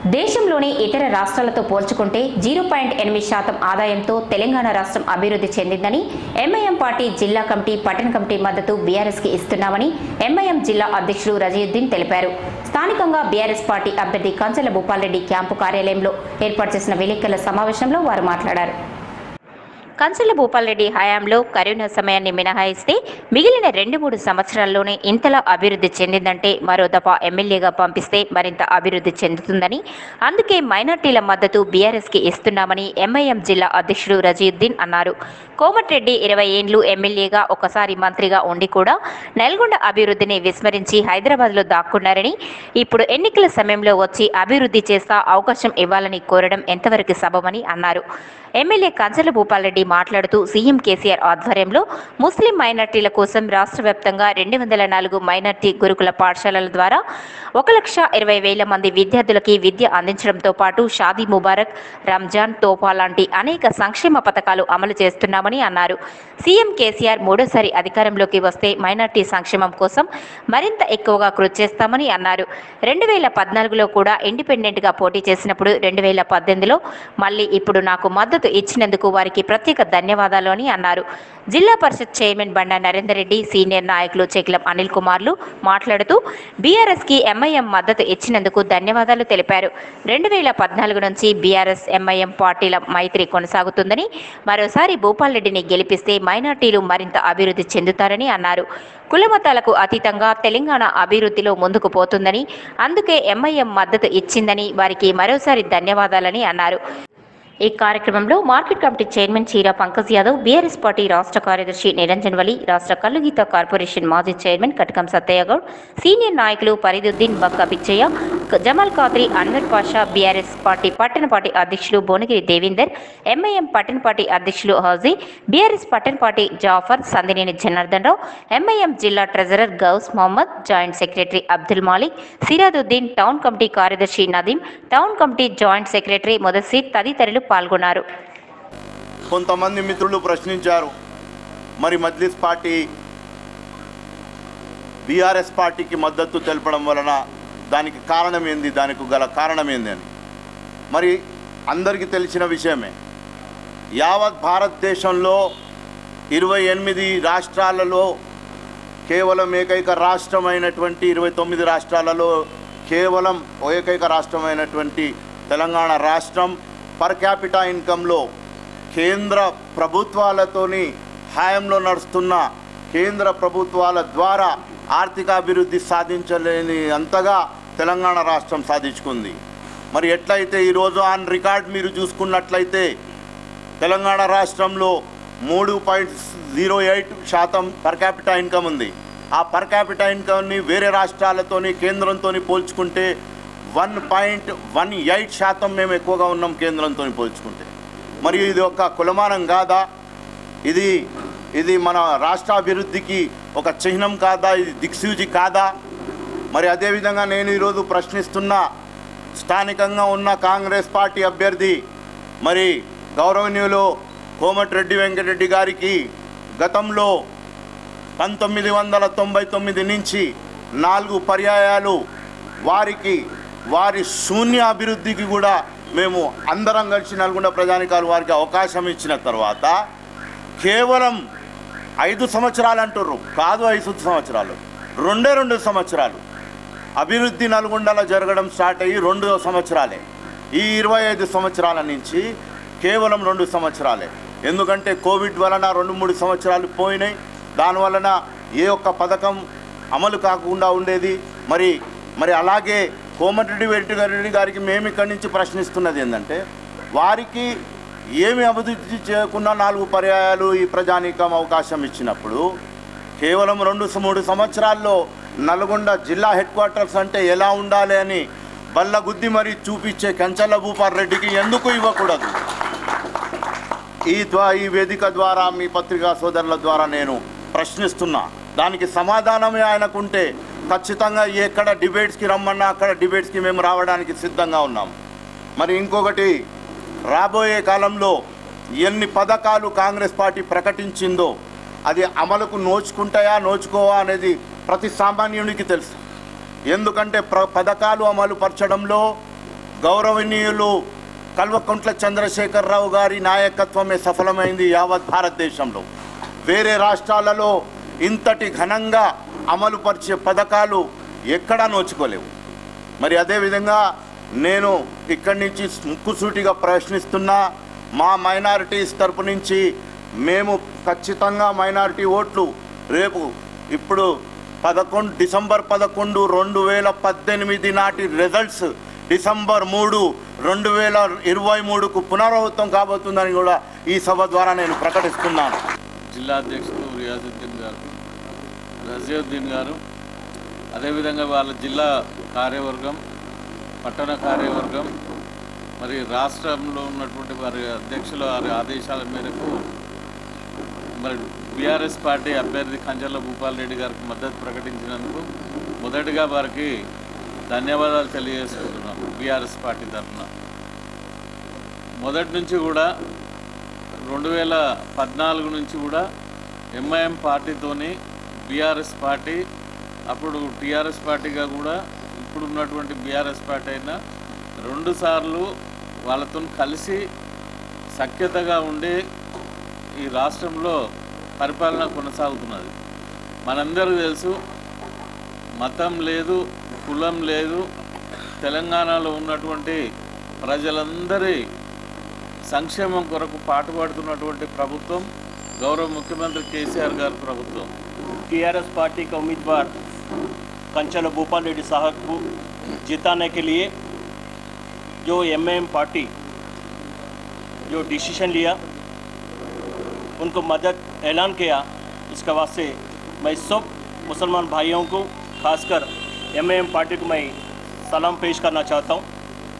దేశంలోని ఇతర రాష్ట్రాలతో పోల్చుకుంటే జీరో పాయింట్ ఎనిమిది శాతం ఆదాయంతో తెలంగాణ రాష్ట్రం అభివృద్ధి చెందిందని ఎంఐఎం పార్టీ జిల్లా కమిటీ పట్టణ కమిటీ మద్దతు బీఆర్ఎస్కి ఇస్తున్నామని ఎంఐఎం జిల్లా అధ్యక్షుడు రజయుద్దీన్ తెలిపారు స్థానికంగా బీఆర్ఎస్ పార్టీ అభ్యర్థి కంచెల భూపాల్రెడ్డి క్యాంపు కార్యాలయంలో ఏర్పాటు చేసిన విలేకరుల సమావేశంలో వారు మాట్లాడారు కంచెల భూపాల్రెడ్డి హయాంలో కరోనా సమయాన్ని మినహాయిస్తే మిగిలిన రెండు మూడు సంవత్సరాల్లోనే ఇంతలా అభివృద్ధి చెందిందంటే మరో దఫా ఎమ్మెల్యేగా పంపిస్తే మరింత అభివృద్ధి చెందుతుందని అందుకే మైనార్టీల మద్దతు బీఆర్ఎస్కి ఇస్తున్నామని ఎంఐఎం జిల్లా అధ్యక్షుడు రజీయుద్దీన్ అన్నారు కోమటిరెడ్డి ఇరవై ఏండ్లు ఎమ్మెల్యేగా ఒకసారి మంత్రిగా ఉండి కూడా నల్గొండ అభివృద్ధిని విస్మరించి హైదరాబాద్లో దాక్కున్నారని ఇప్పుడు ఎన్నికల సమయంలో వచ్చి అభివృద్ధి చేస్తా అవకాశం ఇవ్వాలని కోరడం ఎంతవరకు సబమని అన్నారు ఎమ్మెల్యే కంచెల భూపాల్రెడ్డి మాట్లాడుతూ సీఎం కేసీఆర్ ఆధ్వర్యంలో ముస్లిం మైనార్టీల కోసం రాష్ట్ర వ్యాప్తంగా రెండు వందల నాలుగు మైనార్టీ గురుకుల పాఠశాలల ద్వారా ఒక లక్ష ఇరవై వేల మంది విద్యార్థులకి విద్య అందించడంతో పాటు షాదీ ముబారక్ రంజాన్ తోఫా లాంటి అనేక సంక్షేమ పథకాలు అమలు చేస్తున్నామని అన్నారు సీఎం కేసీఆర్ మూడోసారి అధికారంలోకి వస్తే మైనార్టీ సంక్షేమం కోసం మరింత ఎక్కువగా కృషి చేస్తామని అన్నారు రెండు వేల పద్నాలుగులో కూడా ఇండిపెండెంట్గా పోటీ చేసినప్పుడు రెండు వేల పద్దెనిమిదిలో మళ్ళీ ఇప్పుడు నాకు మద్దతు ఇచ్చినందుకు వారికి ప్రత్యేక ధన్యవాదాలు అని అన్నారు జిల్లా పరిషత్ చైర్మన్ బండా నరేందర్ రెడ్డి సీనియర్ నాయకులు చెక్లం అనిల్ కుమార్లు మాట్లాడుతూ బీఆర్ఎస్కి ఎంఐఎం మద్దతు ఇచ్చినందుకు ధన్యవాదాలు తెలిపారు రెండు వేల పద్నాలుగు నుంచి బీఆర్ఎస్ ఎంఐఎం పార్టీల మైత్రి కొనసాగుతుందని మరోసారి భూపాల్రెడ్డిని గెలిపిస్తే మైనార్టీలు మరింత అభివృద్ధి చెందుతారని అన్నారు కులమతాలకు అతీతంగా తెలంగాణ అభివృద్ధిలో ముందుకు పోతుందని అందుకే ఎంఐఎం మద్దతు ఇచ్చిందని వారికి మరోసారి ధన్యవాదాలని అన్నారు ఈ కార్యక్రమంలో మార్కెట్ కమిటీ చైర్మన్ చీరా పంకజ్ యాదవ్ బీఆర్ఎస్ పార్టీ రాష్ట్ర కార్యదర్శి నిరంజన్ వలి రాష్ట్ర కల్లుగీత కార్పొరేషన్ మాజీ చైర్మన్ కటకం సత్తయ్య గౌడ్ సీనియర్ నాయకులు ఫరీదుద్దీన్ బక్క పిచ్చయ్య జమాల్ ఖాద్రి అన్వర్ పాషా బీఆర్ఎస్ పార్టీ పట్టణ పార్టీ అధ్యక్షులు భువనగిరి దేవీందర్ ఎంఐఎం పట్టణ పార్టీ అధ్యక్షులు హౌజీ బీఆర్ఎస్ పట్టణ పార్టీ జాఫర్ సందినేని జనార్దన్ రావు ఎంఐఎం జిల్లా treasurer Ghouse Mohammed joint secretary Abdul Malik Siraduddin town committee కార్యదర్శి Nadeem town committee joint secretary Mudasir తదితరులు పాల్గొన్నారు కొంతమంది మిత్రులు ప్రశ్నించారు మరి మజ్లిస్ పార్టీ బీఆర్ఎస్ పార్టీకి మద్దతు తెలపడం వలన దానికి కారణం ఏంది దానికి గల కారణం ఏంది అని మరి అందరికీ తెలిసిన విషయమే యావత్ భారతదేశంలో ఇరవై ఎనిమిది రాష్ట్రాలలో కేవలం ఏకైక రాష్ట్రమైనటువంటి ఇరవై తొమ్మిది రాష్ట్రాలలో కేవలం ఏకైక రాష్ట్రమైనటువంటి తెలంగాణ రాష్ట్రం పర్ క్యాపిటా ఇన్కంలో కేంద్ర ప్రభుత్వాలతోని హాయంలో నడుస్తున్న కేంద్ర ప్రభుత్వాల ద్వారా ఆర్థిక అభివృద్ధి సాధించలేని అంతగా తెలంగాణ రాష్ట్రం సాధించుకుంది మరి ఎట్లయితే ఈరోజు ఆన్ రికార్డ్ మీరు చూసుకున్నట్లయితే తెలంగాణ రాష్ట్రంలో మూడు పాయింట్ జీరో ఎయిట్ శాతం పర్ క్యాపిటా ఇన్కమ్ ఉంది ఆ పర్ క్యాపిటా ఇన్కమ్ని వేరే రాష్ట్రాలతోని కేంద్రంతో పోల్చుకుంటే వన్ పాయింట్ వన్ ఎయిట్ శాతం మేము ఎక్కువగా ఉన్నాం కేంద్రంతో పోల్చుకుంటే మరి ఇది ఒక కులమానం కాదా ఇది ఇది మన రాష్ట్ర అభివృద్ధికి ఒక చిహ్నం కాదా ఇది దిక్సూచి కాదా మరి అదేవిధంగా నేను ఈరోజు ప్రశ్నిస్తున్న స్థానికంగా ఉన్న కాంగ్రెస్ పార్టీ అభ్యర్థి మరి గౌరవనీయులు కోమటిరెడ్డి వెంకటరెడ్డి గారికి గతంలో పంతొమ్మిది వందల తొంభై తొమ్మిది నుంచి నాలుగు పర్యాయాలు వారికి వారి శూన్య అభివృద్ధికి కూడా మేము అందరం కలిసి నల్గొండ ప్రజానికాలు వారికి అవకాశం ఇచ్చిన తర్వాత కేవలం ఐదు సంవత్సరాలు అంటుర్రు కాదు ఐదు సంవత్సరాలు రెండే రెండు సంవత్సరాలు అభివృద్ధి నల్గొండలో జరగడం స్టార్ట్ అయ్యి రెండు సంవత్సరాలే ఈ ఇరవై ఐదు సంవత్సరాల నుంచి కేవలం రెండు సంవత్సరాలే ఎందుకంటే కోవిడ్ వలన రెండు మూడు సంవత్సరాలు పోయినాయి దానివలన ఏ ఒక్క పథకం అమలు కాకుండా ఉండేది మరి మరి అలాగే కోమటిరెడ్డి వెంకటరెడ్డి గారికి మేము ఇక్కడి నుంచి ప్రశ్నిస్తున్నది ఏంటంటే వారికి ఏమి అభివృద్ధి చేయకుండా నాలుగు పర్యాయాలు ఈ ప్రజానీకం అవకాశం ఇచ్చినప్పుడు కేవలం రెండు మూడు సంవత్సరాల్లో నల్గొండ జిల్లా హెడ్ క్వార్టర్స్ అంటే ఎలా ఉండాలి అని బల్లగుద్ది మరీ చూపించే కంచల భూపాల్ రెడ్డికి ఎందుకు ఇవ్వకూడదు ఈ ద్వా ఈ వేదిక ద్వారా మీ పత్రికా సోదరుల ద్వారా నేను ప్రశ్నిస్తున్నా దానికి సమాధానమే ఆయనకుంటే ఖచ్చితంగా ఎక్కడ డిబేట్స్కి రమ్మన్నా అక్కడ డిబేట్స్కి మేము రావడానికి సిద్ధంగా ఉన్నాం మరి ఇంకొకటి రాబోయే కాలంలో ఎన్ని పథకాలు కాంగ్రెస్ పార్టీ ప్రకటించిందో అది అమలుకు నోచుకుంటాయా నోచుకోవా అనేది ప్రతి సామాన్యునికి తెలుసు ఎందుకంటే ప్ర పథకాలు అమలు పరచడంలో గౌరవనీయులు కల్వకుంట్ల చంద్రశేఖరరావు గారి నాయకత్వమే సఫలమైంది యావత్ భారతదేశంలో వేరే రాష్ట్రాలలో ఇంతటి ఘనంగా అమలుపరిచే పథకాలు ఎక్కడా నోచుకోలేవు మరి అదేవిధంగా నేను ఇక్కడి నుంచి ముక్కుసూటిగా ప్రశ్నిస్తున్నా మా మైనారిటీస్ తరపు నుంచి మేము ఖచ్చితంగా మైనారిటీ ఓట్లు రేపు ఇప్పుడు పదకొండు డిసెంబర్ పదకొండు రెండు వేల పద్దెనిమిది నాటి రిజల్ట్స్ డిసెంబర్ మూడు రెండు వేల ఇరవై మూడుకు పునరావృతం కాబోతుందని కూడా ఈ సభ ద్వారా నేను ప్రకటిస్తున్నాను జిల్లా అధ్యక్షుడు రియాజుద్దీన్ గారు రజీవుద్దీన్ గారు అదేవిధంగా వాళ్ళ జిల్లా కార్యవర్గం పట్టణ కార్యవర్గం మరి రాష్ట్రంలో ఉన్నటువంటి వారి అధ్యక్షుల వారి ఆదేశాల మేరకు మరి బీఆర్ఎస్ పార్టీ అభ్యర్థి కంచర్ల భూపాల్ రెడ్డి గారికి మద్దతు ప్రకటించినందుకు మొదటిగా వారికి ధన్యవాదాలు తెలియజేసుకుంటున్నాం బీఆర్ఎస్ పార్టీ తరఫున మొదటి నుంచి కూడా రెండు వేల పద్నాలుగు నుంచి కూడా ఎంఐఎం పార్టీతోని బీఆర్ఎస్ పార్టీ అప్పుడు టీఆర్ఎస్ పార్టీగా కూడా ఇప్పుడు ఉన్నటువంటి బీఆర్ఎస్ పార్టీ అయినా రెండు సార్లు వాళ్ళతో కలిసి సఖ్యతగా ఉండి ఈ రాష్ట్రంలో పరిపాలన కొనసాగుతున్నది మనందరికీ తెలుసు మతం లేదు కులం లేదు తెలంగాణలో ఉన్నటువంటి ప్రజలందరి సంక్షేమం కొరకు పాటుపడుతున్నటువంటి ప్రభుత్వం గౌరవ ముఖ్యమంత్రి కేసీఆర్ గారి ప్రభుత్వం टीआरएस पार्टी के उम्मीदवार कंचन भूपाल रेड्डी साहब को जिताने के लिए जो एमएम पार्टी जो डिसीजन लिया उनको मदद ऐलान किया इसके वास्ते मैं सब मुसलमान भाइयों को खासकर एमएम पार्टी को मैं सलाम पेश करना चाहता हूँ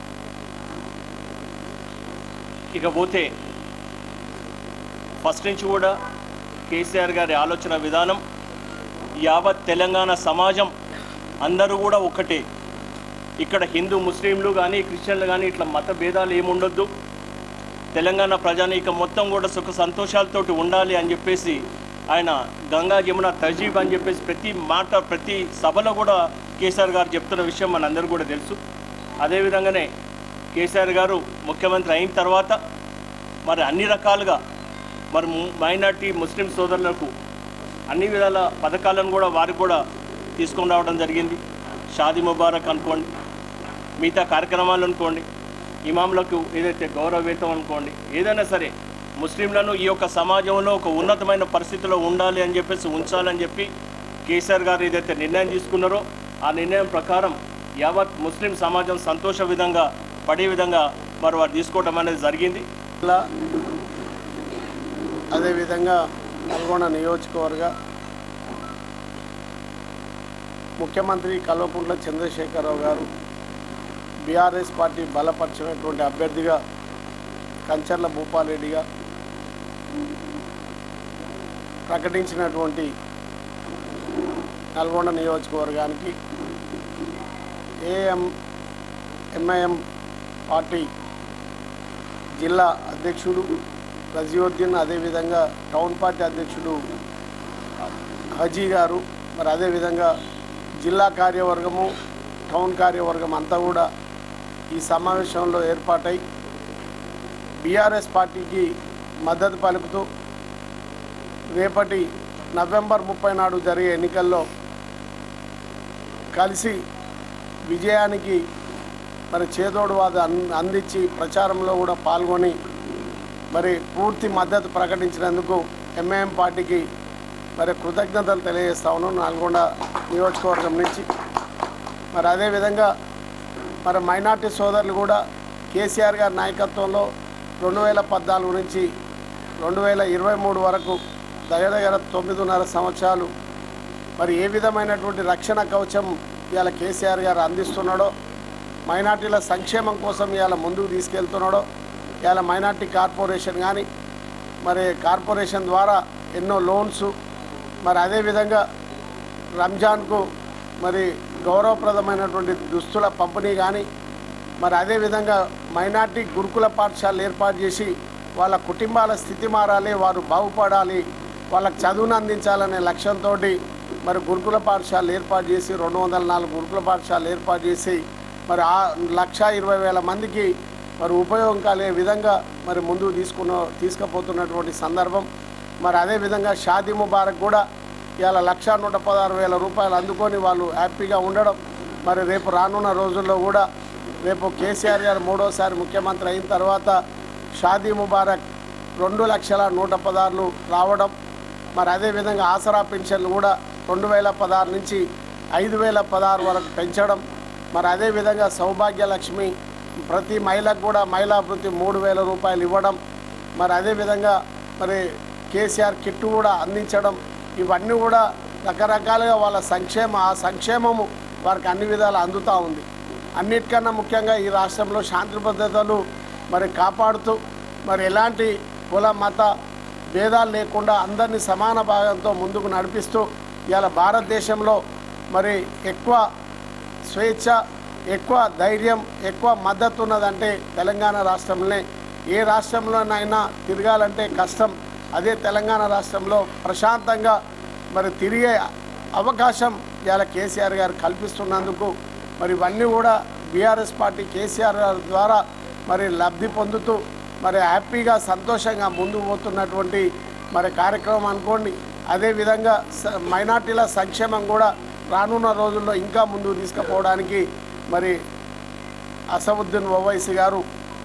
ఇకపోతే ఫస్ట్ నుంచి కూడా కేసీఆర్ గారి ఆలోచన విధానం యావత్ తెలంగాణ సమాజం అందరూ కూడా ఒకటే ఇక్కడ హిందూ ముస్లింలు కానీ క్రిస్టియన్లు కానీ ఇట్లా మత భేదాలు ఏముండొద్దు తెలంగాణ ప్రజానీకం మొత్తం కూడా సుఖ సంతోషాలతోటి ఉండాలి అని చెప్పేసి ఆయన గంగా జమున తజీబ్ అని చెప్పేసి ప్రతి మాట ప్రతి సభలో కూడా కేసీఆర్ గారు చెప్తున్న విషయం మనందరూ కూడా తెలుసు అదేవిధంగానే కేసీఆర్ గారు ముఖ్యమంత్రి అయిన తర్వాత మరి అన్ని రకాలుగా మరి ము- మైనార్టీ ముస్లిం సోదరులకు అన్ని విధాల పథకాలను కూడా వారికి కూడా తీసుకొని రావడం జరిగింది షాదీ ముబారక్ అనుకోండి మిగతా కార్యక్రమాలు అనుకోండి ఇమాంలకు ఏదైతే గౌరవ వేతం అనుకోండి ఏదైనా సరే ముస్లింలను ఈ యొక్క సమాజంలో ఒక ఉన్నతమైన పరిస్థితిలో ఉండాలి అని చెప్పేసి ఉంచాలని చెప్పి కేసీఆర్ గారు ఏదైతే నిర్ణయం తీసుకున్నారో ఆ నిర్ణయం ప్రకారం యావత్ ముస్లిం సమాజం సంతోష విధంగా పడే విధంగా మరి వారు తీసుకోవడం అనేది జరిగింది జిల్లా అదేవిధంగా నల్గొండ నియోజకవర్గ ముఖ్యమంత్రి కల్వకుంట్ల చంద్రశేఖరరావు గారు బీఆర్ఎస్ పార్టీ బలపరిచినటువంటి అభ్యర్థిగా కంచర్ల భూపాలరెడ్డిగా ప్రకటించినటువంటి నల్గొండ నియోజకవర్గానికి ఏఎం ఎంఐఎం పార్టీ జిల్లా అధ్యక్షుడు రజియుద్దీన్ అదేవిధంగా టౌన్ పార్టీ అధ్యక్షుడు హజీ గారు మరి అదేవిధంగా జిల్లా కార్యవర్గము టౌన్ కార్యవర్గం అంతా కూడా ఈ సమావేశంలో ఏర్పాటై బీఆర్ఎస్ పార్టీకి మద్దతు పలుకుతూ రేపటి నవంబర్ ముప్పై నాడు జరిగే ఎన్నికల్లో కలిసి విజయానికి మరి చేదోడు వాద అన్- అందించి ప్రచారంలో కూడా పాల్గొని మరి పూర్తి మద్దతు ప్రకటించినందుకు ఎంఐఎం పార్టీకి మరి కృతజ్ఞతలు తెలియజేస్తా ఉన్నాం నల్గొండ నియోజకవర్గం నుంచి మరి అదేవిధంగా మరి మైనార్టీ సోదరులు కూడా కేసీఆర్ గారి నాయకత్వంలో రెండు వేల పద్నాలుగు నుంచి రెండు వేల ఇరవై మూడు వరకు దగ్గర దగ్గర తొమ్మిదిన్నర సంవత్సరాలు మరి ఏ విధమైనటువంటి రక్షణ కవచం ఇవాళ కేసీఆర్ గారు అందిస్తున్నాడో మైనార్టీల సంక్షేమం కోసం ఇవాళ ముందుకు తీసుకెళ్తున్నాడో ఇవాళ మైనార్టీ కార్పొరేషన్ కానీ మరి కార్పొరేషన్ ద్వారా ఎన్నో లోన్స్ మరి అదేవిధంగా రంజాన్కు మరి గౌరవప్రదమైనటువంటి దుస్తుల పంపిణీ కానీ మరి అదేవిధంగా మైనార్టీ గురుకుల పాఠశాలలు ఏర్పాటు చేసి వాళ్ళ కుటుంబాల స్థితి మారాలి వారు బాగుపడాలి వాళ్ళకి చదువును అందించాలనే లక్ష్యంతో మరి గురుకుల పాఠశాలలు ఏర్పాటు చేసి రెండు వందల నాలుగు గురుకుల పాఠశాలలు ఏర్పాటు చేసి మరి ఆ లక్ష ఇరవై వేల మందికి మరి ఉపయోగం కలిగే విధంగా మరి ముందుకు తీసుకున్న తీసుకుపోతున్నటువంటి సందర్భం మరి అదేవిధంగా షాదీ ముబారక్ కూడా ఇవాళ లక్ష నూట పదహారు వేల రూపాయలు అందుకొని వాళ్ళు హ్యాపీగా ఉండడం మరి రేపు రానున్న రోజుల్లో కూడా రేపు కేసీఆర్ గారు మూడోసారి ముఖ్యమంత్రి అయిన తర్వాత షాదీ ముబారక్ రెండు లక్షల నూట పదహారులు రావడం మరి అదేవిధంగా ఆసరా పెన్షన్లు కూడా రెండు వేల పదహారు నుంచి ఐదు వేల పదహారు వరకు పెంచడం మరి అదేవిధంగా సౌభాగ్య లక్ష్మి ప్రతి మహిళకు కూడా మహిళా వృత్తి మూడు వేల రూపాయలు ఇవ్వడం మరి అదేవిధంగా మరి కేసీఆర్ కిట్టు కూడా అందించడం ఇవన్నీ కూడా రకరకాలుగా వాళ్ళ సంక్షేమ ఆ సంక్షేమము వారికి అన్ని విధాలు అందుతూ ఉంది అన్నిటికన్నా ముఖ్యంగా ఈ రాష్ట్రంలో శాంతి భద్రతలు మరి కాపాడుతూ మరి ఎలాంటి కుల మత భేదాలు లేకుండా అందరినీ సమాన భాగంతో ముందుకు నడిపిస్తూ ఇవాళ భారతదేశంలో మరి ఎక్కువ స్వేచ్ఛ ఎక్కువ ధైర్యం ఎక్కువ మద్దతు ఉన్నదంటే తెలంగాణ రాష్ట్రంలోనే ఏ రాష్ట్రంలోనైనా తిరగాలంటే కష్టం అదే తెలంగాణ రాష్ట్రంలో ప్రశాంతంగా మరి తిరిగే అవకాశం ఇవాళ కేసీఆర్ గారు కల్పిస్తున్నందుకు మరి ఇవన్నీ కూడా బీఆర్ఎస్ పార్టీ కేసీఆర్ గారి ద్వారా మరి లబ్ధి పొందుతూ మరి హ్యాపీగా సంతోషంగా ముందుకు పోతున్నటువంటి మరి కార్యక్రమం అనుకోండి అదేవిధంగా స- మైనార్టీల సంక్షేమం కూడా రానున్న రోజుల్లో ఇంకా ముందుకు తీసుకుపోవడానికి మరి అసవుద్దీన్ ఓవైసీ గారు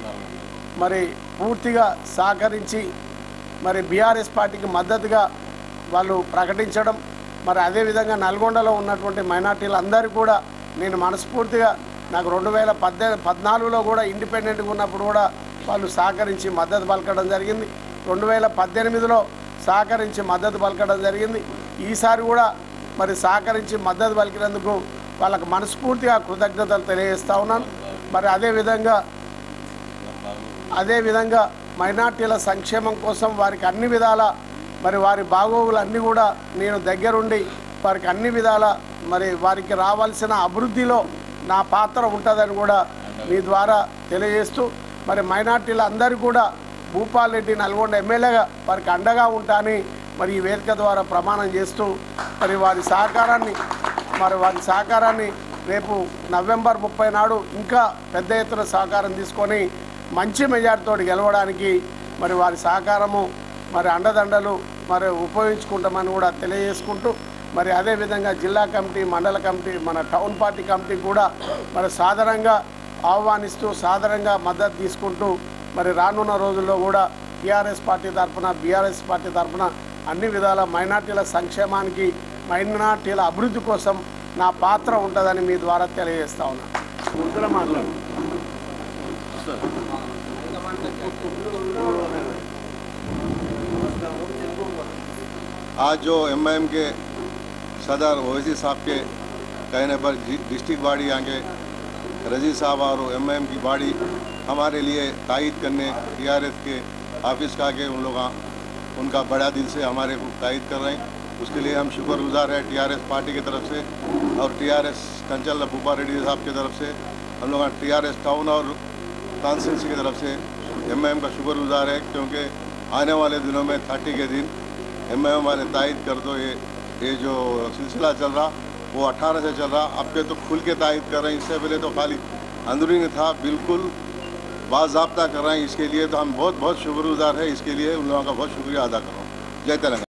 మరి పూర్తిగా సహకరించి మరి బీఆర్ఎస్ పార్టీకి మద్దతుగా వాళ్ళు ప్రకటించడం మరి అదేవిధంగా నల్గొండలో ఉన్నటువంటి మైనార్టీలు అందరూ కూడా నేను మనస్ఫూర్తిగా నాకు రెండు వేల పద్దె పద్నాలుగులో కూడా ఇండిపెండెంట్గా ఉన్నప్పుడు కూడా వాళ్ళు సహకరించి మద్దతు పలకడం జరిగింది రెండు వేల పద్దెనిమిదిలో సహకరించి మద్దతు పలకడం జరిగింది ఈసారి కూడా మరి సహకరించి మద్దతు పలికినందుకు వాళ్ళకు మనస్ఫూర్తిగా కృతజ్ఞతలు తెలియజేస్తా ఉన్నాను మరి అదేవిధంగా అదేవిధంగా మైనార్టీల సంక్షేమం కోసం వారికి అన్ని విధాల మరి వారి బాగోగులు అన్నీ కూడా నేను దగ్గరుండి వారికి అన్ని విధాల మరి వారికి రావాల్సిన అభివృద్ధిలో నా పాత్ర ఉంటుందని కూడా మీ ద్వారా తెలియజేస్తూ మరి మైనార్టీలు అందరూ కూడా భూపాల్ రెడ్డి నల్గొండ ఎమ్మెల్యేగా వారికి అండగా ఉంటానని మరి ఈ వేదిక ద్వారా ప్రమాణం చేస్తూ మరి వారి సహకారాన్ని మరి వారి సహకారాన్ని రేపు నవంబర్ ముప్పై నాడు ఇంకా పెద్ద ఎత్తున సహకారం తీసుకొని మంచి మెజార్టీతో గెలవడానికి మరి వారి సహకారము మరి అండదండలు మరి ఉపయోగించుకుంటామని కూడా తెలియజేసుకుంటూ మరి అదేవిధంగా జిల్లా కమిటీ మండల కమిటీ మన టౌన్ పార్టీ కమిటీ కూడా మరి సాధారణంగా ఆహ్వానిస్తూ సాధారణంగా మద్దతు తీసుకుంటూ మరి రానున్న రోజుల్లో కూడా టీఆర్ఎస్ పార్టీ తరఫున బీఆర్ఎస్ పార్టీ తరఫున అన్ని విధాల మైనార్టీల సంక్షేమానికి మైనార్టీల అభివృద్ధి కోసం నా పాత్ర ఉంటుందని మీ ద్వారా తెలియజేస్తా ఉన్నాను ముందర మాట్లాడు आज जो एमआईएम के सदर ओवैसी साहब के कहने पर जि- डिस्ट्रिक्ट बॉडी यहाँ के रजी साहब और एमआईएम की बॉडी हमारे लिए तायद करने टीआरएस के ऑफिस का के उन लोग आ- उनका बड़ा दिल से हमारे को तायद कर रहे हैं उसके लिए हम शुक्रगुजार हैं टीआरएस पार्टी की तरफ से और टीआरएस कंचल भूपा रेड्डी साहब की तरफ से हम लोग टीआरएस टाउन और कॉन्स्टिट्यूंसी की तरफ से एमआईएम का शुक्रगुजार है क्योंकि आने वाले दिनों में थर्टी के दिन एम आई एम वाले तायद कर दो ये ये जो सिलसिला चल रहा वो 18 से चल रहा अब के तो खुल के तायद कर रहे हैं इससे पहले तो खाली अंदरूनी था बिल्कुल बाजाबता कर रहे हैं इसके लिए तो हम बहुत बहुत शुक्रगुजार है इसके लिए उन लोगों का बहुत शुक्रिया अदा कर रहा हूँ जय तेलंगाना